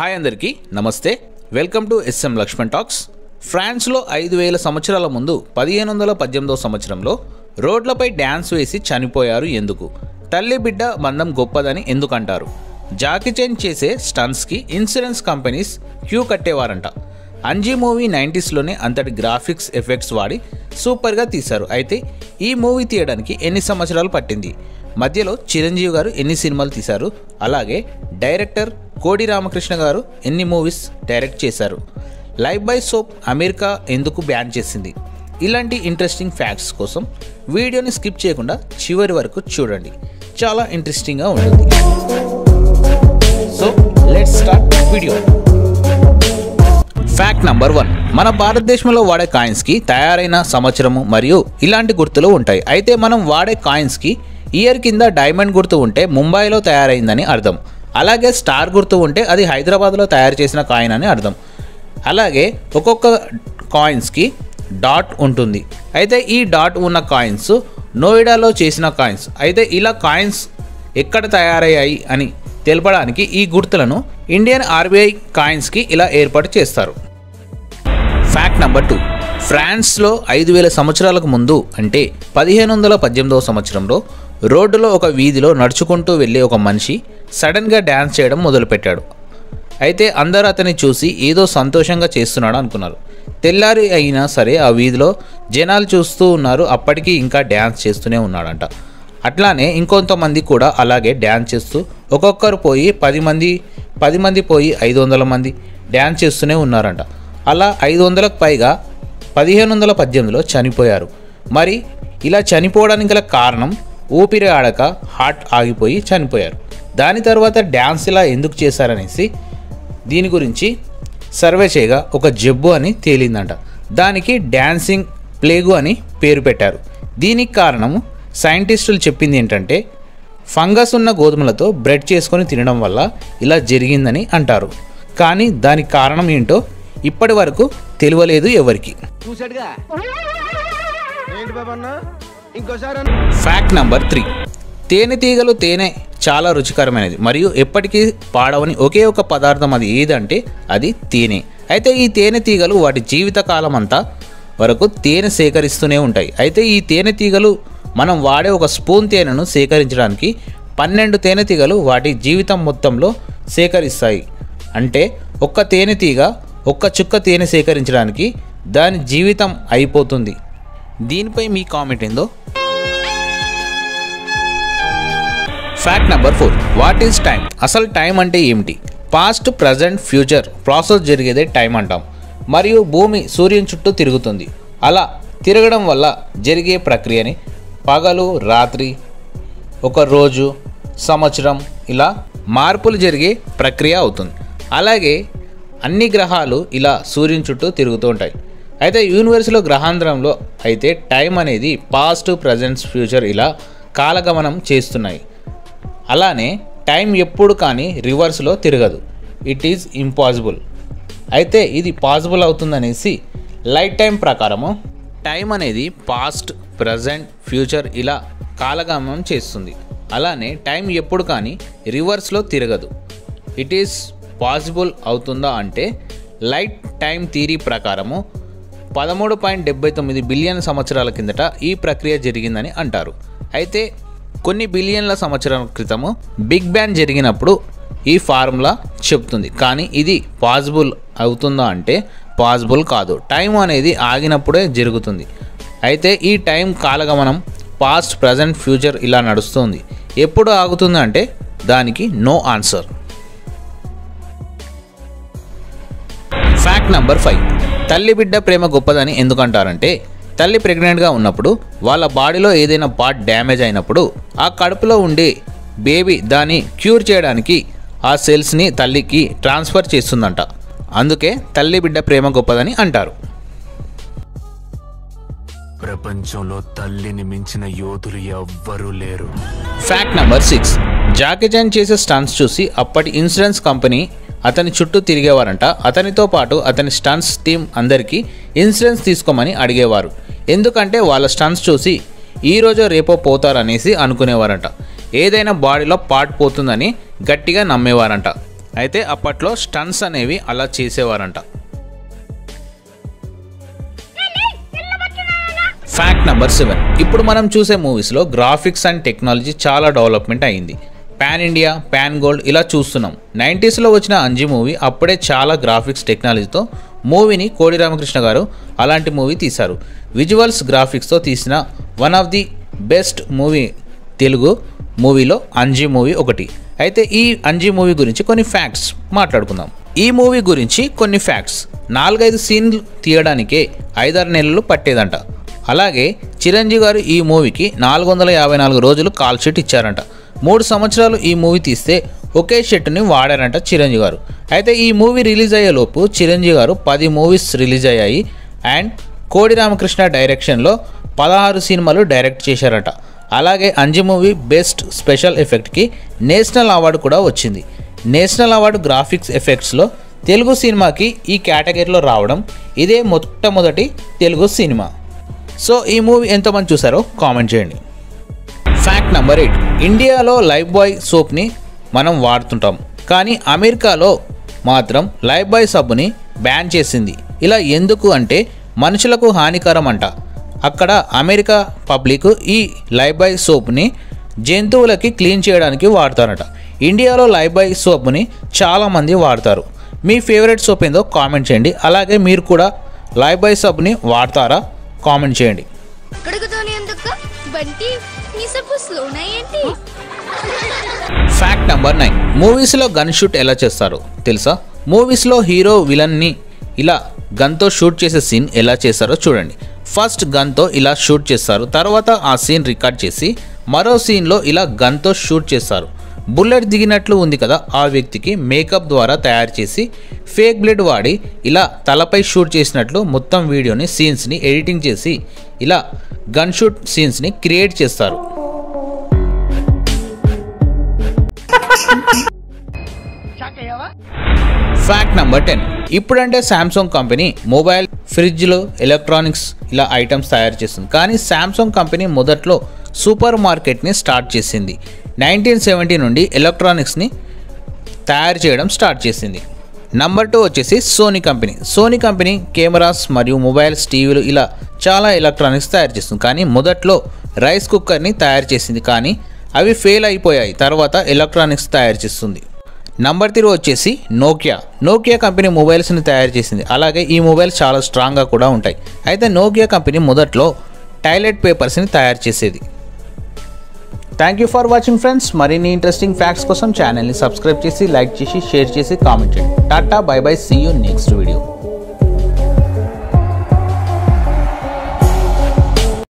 hi అందరికీ నమస్తే welcome to SM Laxman talks ఫ్రాన్స్లో ఐదు వేల సంవత్సరాల ముందు పదిహేను వందల పద్దెనిమిదవ సంవత్సరంలో రోడ్లపై డ్యాన్స్ వేసి చనిపోయారు ఎందుకు తల్లి బిడ్డ బంధం గొప్పదని ఎందుకంటారు జాకీ చెన్ చేసే స్టన్స్కి ఇన్సూరెన్స్ కంపెనీస్ క్యూ కట్టేవారంట అంజీ మూవీ నైంటీస్లోనే అంతటి గ్రాఫిక్స్ ఎఫెక్ట్స్ వాడి సూపర్గా తీశారు అయితే ఈ మూవీ తీయడానికి ఎన్ని సంవత్సరాలు పట్టింది మధ్యలో చిరంజీవి గారు ఎన్ని సినిమాలు తీశారు అలాగే డైరెక్టర్ కోడి రామకృష్ణ గారు ఎన్ని మూవీస్ డైరెక్ట్ చేశారు లైఫ్ బై సోప్ అమెరికా ఎందుకు బ్యాన్ చేసింది ఇలాంటి ఇంట్రెస్టింగ్ ఫ్యాక్ట్స్ కోసం వీడియోని స్కిప్ చేయకుండా చివరి వరకు చూడండి చాలా ఇంట్రెస్టింగ్గా ఉంటుంది so let's start video fact number one మన భారతదేశంలో వాడే కాయిన్స్కి తయారైన సంవత్సరము మరియు ఇలాంటి గుర్తులు ఉంటాయి అయితే మనం వాడే కాయిన్స్కి ఇయర్ కింద డైమండ్ గుర్తు ఉంటే ముంబైలో తయారైందని అర్థం అలాగే స్టార్ గుర్తు ఉంటే అది హైదరాబాద్లో తయారు చేసిన కాయిన్ అని అర్థం అలాగే ఒక్కొక్క కాయిన్స్కి డాట్ ఉంటుంది అయితే ఈ డాట్ ఉన్న కాయిన్స్ నోయిడాలో చేసిన కాయిన్స్ అయితే ఇలా కాయిన్స్ ఎక్కడ తయారయ్యాయి అని తెలపడానికి ఈ గుర్తులను ఇండియన్ ఆర్బీఐ కాయిన్స్కి ఇలా ఏర్పాటు చేస్తారు ఫ్యాక్ట్ నెంబర్ టూ ఫ్రాన్స్లో ఐదు వేల సంవత్సరాలకు ముందు అంటే పదిహేను వందల పద్దెనిమిదవ సంవత్సరంలో రోడ్డులో ఒక వీధిలో నడుచుకుంటూ వెళ్ళే ఒక మనిషి సడన్గా డ్యాన్స్ చేయడం మొదలుపెట్టాడు అయితే అందరూ అతన్ని చూసి ఏదో సంతోషంగా చేస్తున్నాడు అనుకున్నారు తెల్లారి అయినా సరే ఆ వీధిలో జనాలు చూస్తూ ఉన్నారు అప్పటికీ ఇంకా డ్యాన్స్ చేస్తూనే ఉన్నాడంట అట్లానే ఇంకొంతమంది కూడా అలాగే డ్యాన్స్ చేస్తూ ఒక్కొక్కరు పోయి పది మంది పది మంది పోయి ఐదు వందల మంది డ్యాన్స్ చేస్తూనే ఉన్నారంట అలా ఐదు వందలకు పైగా పదిహేను వందల పద్దెనిమిదిలో చనిపోయారు మరి ఇలా చనిపోవడానికి గల కారణం ఊపిరి ఆడక హార్ట్ ఆగిపోయి చనిపోయారు దాని తర్వాత డ్యాన్స్ ఇలా ఎందుకు చేశారనేసి దీని గురించి సర్వే చేయగా ఒక జబ్బు అని తేలిందంట దానికి డ్యాన్సింగ్ ప్లేగు అని పేరు పెట్టారు దీనికి కారణము సైంటిస్టులు చెప్పింది ఏంటంటే ఫంగస్ ఉన్న గోధుమలతో బ్రెడ్ చేసుకొని తినడం వల్ల ఇలా జరిగిందని అంటారు కానీ దానికి కారణం ఏంటో ఇప్పటి వరకు తెలియలేదు ఎవరికి చూసాడుగా ఏంటి బాబు అన్న ఇంకోసారి అన్న ఫ్యాక్ట్ నంబర్ త్రీ తేనెటీగలు తేనె చాలా రుచికరమైనది మరియు ఎప్పటికీ పాడవని ఒకే ఒక పదార్థం అది ఏదంటే అది తేనె అయితే ఈ తేనెటీగలు వాటి జీవితకాలం అంతా వరకు తేనె సేకరిస్తూనే ఉంటాయి అయితే ఈ తేనెటీగలు మనం వాడే ఒక స్పూన్ తేనెను సేకరించడానికి పన్నెండు తేనెటీగలు వాటి జీవితం మొత్తంలో సేకరిస్తాయి అంటే ఒక్క తేనెటీగ ఒక్క చుక్క తేనె సేకరించడానికి దాని జీవితం అయిపోతుంది దీనిపై మీ కామెంట్ ఏందో fact number four what is time అసలు టైం అంటే ఏమిటి పాస్ట్ ప్రజెంట్ ఫ్యూచర్ ప్రాసెస్ జరిగేదే టైం అంటాం మరియు భూమి సూర్యుని చుట్టూ తిరుగుతుంది అలా తిరగడం వల్ల జరిగే ప్రక్రియని పగలు రాత్రి ఒక రోజు సంవత్సరం ఇలా మార్పులు జరిగే ప్రక్రియ అవుతుంది అలాగే అన్ని గ్రహాలు ఇలా సూర్యుని చుట్టూ తిరుగుతూ ఉంటాయి అయితే యూనివర్స్లో గ్రహాంతరంలో అయితే టైం అనేది పాస్ట్ ప్రజెంట్స్ ఫ్యూచర్ ఇలా కాలగమనం చేస్తున్నాయి అలానే టైం ఎప్పుడు కానీ రివర్స్లో తిరగదు ఇట్ ఈజ్ ఇంపాసిబుల్ అయితే ఇది పాసిబుల్ అవుతుందనేసి లైట్ టైం ప్రకారము టైం అనేది పాస్ట్ ప్రజెంట్ ఫ్యూచర్ ఇలా కాలగమనం చేస్తుంది అలానే టైం ఎప్పుడు కానీ రివర్స్లో తిరగదు ఇట్ ఈస్ పాసిబుల్ అవుతుందా అంటే లైట్ టైం థీరీ ప్రకారము పదమూడు పాయింట్ డెబ్బై తొమ్మిది బిలియన్ సంవత్సరాల కిందట ఈ ప్రక్రియ జరిగిందని అంటారు అయితే కొన్ని బిలియన్ల సంవత్సరాల క్రితము బిగ్ బ్యాంగ్ జరిగినప్పుడు ఈ ఫార్ములా చెప్తుంది కానీ ఇది పాసిబుల్ అవుతుందా అంటే పాసిబుల్ కాదు టైం అనేది ఆగినప్పుడే జరుగుతుంది అయితే ఈ టైం కాలగమనం పాస్ట్ ప్రజెంట్ ఫ్యూచర్ ఇలా నడుస్తుంది ఎప్పుడు ఆగుతుంది అంటే దానికి no answer fact number five తల్లి బిడ్డ ప్రేమ గొప్పదని ఎందుకంటారంటే తల్లి ప్రెగ్నెంట్గా ఉన్నప్పుడు వాళ్ళ బాడీలో ఏదైనా పార్ట్ డ్యామేజ్ అయినప్పుడు ఆ కడుపులో ఉండే బేబీ దాన్ని క్యూర్ చేయడానికి ఆ సెల్స్ని తల్లికి ట్రాన్స్ఫర్ చేస్తుందంట అందుకే తల్లి బిడ్డ ప్రేమ గొప్పదని అంటారు ప్రపంచంలో తల్లిని మించిన యోధులు ఎవ్వరూ లేరు fact number six Jackie Chan చేసే స్టన్స్ చూసి అప్పటి ఇన్సూరెన్స్ కంపెనీ అతని చుట్టూ తిరిగేవారంట అతనితో పాటు అతని స్టన్స్ టీం అందరికీ ఇన్సూరెన్స్ తీసుకోమని అడిగేవారు ఎందుకంటే వాళ్ళ స్టన్స్ చూసి ఈ రోజు రేపో పోతారనేసి అనుకునేవారంట ఏదైనా బాడీలో పార్ట్ పోతుందని గట్టిగా నమ్మేవారంట అయితే అప్పట్లో స్టన్స్ అనేవి అలా చేసేవారంట ఫ్యాక్ట్ నెంబర్ సెవెన్ ఇప్పుడు మనం చూసే మూవీస్లో గ్రాఫిక్స్ అండ్ టెక్నాలజీ చాలా డెవలప్మెంట్ అయింది పాన్ ఇండియా పాన్ గోల్డ్ ఇలా చూస్తున్నాం నైంటీస్లో వచ్చిన అంజీ మూవీ అప్పుడే చాలా గ్రాఫిక్స్ టెక్నాలజీతో మూవీని కోడి రామకృష్ణ గారు అలాంటి మూవీ తీశారు విజువల్స్ గ్రాఫిక్స్తో తీసిన one of the best movie Telugu మూవీలో అంజీ మూవీ ఒకటి అయితే ఈ అంజీ మూవీ గురించి కొన్ని ఫ్యాక్ట్స్ మాట్లాడుకుందాం ఈ మూవీ గురించి కొన్ని ఫ్యాక్ట్స్ నాలుగైదు సీన్లు తీయడానికే ఐదారు నెలలు పట్టేదంట అలాగే చిరంజీవి గారు ఈ మూవీకి నాలుగు వందల యాభై నాలుగు రోజులు కాల్ షీట్ ఇచ్చారంట మూడు సంవత్సరాలు ఈ మూవీ తీస్తే ఒకే షర్ట్ని వాడారంట చిరంజీవి గారు అయితే ఈ మూవీ రిలీజ్ అయ్యే లోపు చిరంజీవి గారు పది మూవీస్ రిలీజ్ అయ్యాయి అండ్ కోడి రామకృష్ణ డైరెక్షన్లో పదహారు సినిమాలు డైరెక్ట్ చేశారట అలాగే అంజి మూవీ బెస్ట్ స్పెషల్ ఎఫెక్ట్కి నేషనల్ అవార్డు కూడా వచ్చింది నేషనల్ అవార్డు గ్రాఫిక్స్ ఎఫెక్ట్స్లో తెలుగు సినిమాకి ఈ కేటగిరీలో రావడం ఇదే మొట్టమొదటి తెలుగు సినిమా సో ఈ మూవీ ఎంతమంది చూసారో కామెంట్ చేయండి ఫ్యాక్ట్ నెంబర్ ఎయిట్ ఇండియాలో లైఫ్ బాయ్ సోప్ని మనం వాడుతుంటాం కానీ అమెరికాలో మాత్రం లైఫ్ బాయ్ సబ్బుని బ్యాన్ చేసింది ఇలా ఎందుకు అంటే మనుషులకు హానికరం అంట అక్కడ అమెరికా పబ్లిక్ ఈ లైఫ్ బాయ్ సోప్ని జంతువులకి క్లీన్ చేయడానికి వాడతారట ఇండియాలో లైఫ్ బాయ్ సోప్ని చాలామంది వాడతారు మీ ఫేవరెట్ సోప్ ఏందో కామెంట్ చేయండి అలాగే మీరు కూడా లైఫ్ బాయ్ సోప్ని వాడతారా కామెంట్ చేయండి అక్కడికి ఎందుకు బంటి నీ సబ్బు స్లోనా ఏంటి ఫ్యాక్ట్ నెంబర్ నైన్ మూవీస్లో గన్ షూట్ ఎలా చేస్తారో తెలుసా మూవీస్లో హీరో విలన్ని ఇలా గన్తో షూట్ చేసే సీన్ ఎలా చేస్తారో చూడండి ఫస్ట్ గన్తో ఇలా షూట్ చేస్తారు తర్వాత ఆ సీన్ రికార్డ్ చేసి మరో సీన్లో ఇలా గన్తో షూట్ చేస్తారు బుల్లెట్ దిగినట్లు ఉంది కదా ఆ వ్యక్తికి మేకప్ ద్వారా తయారు చేసి ఫేక్ బ్లడ్ వాడి ఇలా తలపై షూట్ చేసినట్లు మొత్తం వీడియోని సీన్స్ని ఎడిటింగ్ చేసి ఇలా గన్ షూట్ సీన్స్ని క్రియేట్ చేస్తారు ఫ్యాక్ట్ నెంబర్ టెన్ ఇప్పుడంటే శాంసంగ్ కంపెనీ మొబైల్ ఫ్రిడ్జ్లు ఎలక్ట్రానిక్స్ ఇలా ఐటమ్స్ తయారు చేస్తుంది కానీ శాంసంగ్ కంపెనీ మొదట్లో సూపర్ మార్కెట్ని స్టార్ట్ చేసింది నైన్టీన్ సెవెంటీ నుండి ఎలక్ట్రానిక్స్ని తయారు చేయడం స్టార్ట్ చేసింది నంబర్ టూ వచ్చేసి Sony company Sony company cameras మరియు మొబైల్స్ టీవీలు ఇలా చాలా ఎలక్ట్రానిక్స్ తయారు చేస్తుంది కానీ మొదట్లో రైస్ కుక్కర్ని తయారు చేసింది కానీ అవి ఫెయిల్ అయిపోయాయి తర్వాత ఎలక్ట్రానిక్స్ తయారు చేస్తుంది నంబర్ త్రీ వచ్చేసి నోకియా నోకియా కంపెనీ మొబైల్స్ని తయారు చేసింది అలాగే ఈ మొబైల్స్ చాలా స్ట్రాంగ్గా కూడా ఉంటాయి అయితే నోకియా కంపెనీ మొదట్లో టాయిలెట్ పేపర్స్ని తయారు చేసేది thank you for watching friends మరిన్ని ఇంట్రెస్టింగ్ ఫ్యాక్ట్స్ కోసం ఛానల్ని సబ్స్క్రైబ్ చేసి లైక్ చేసి షేర్ చేసి కామెంట్ చేయండి tata bye bye see you next video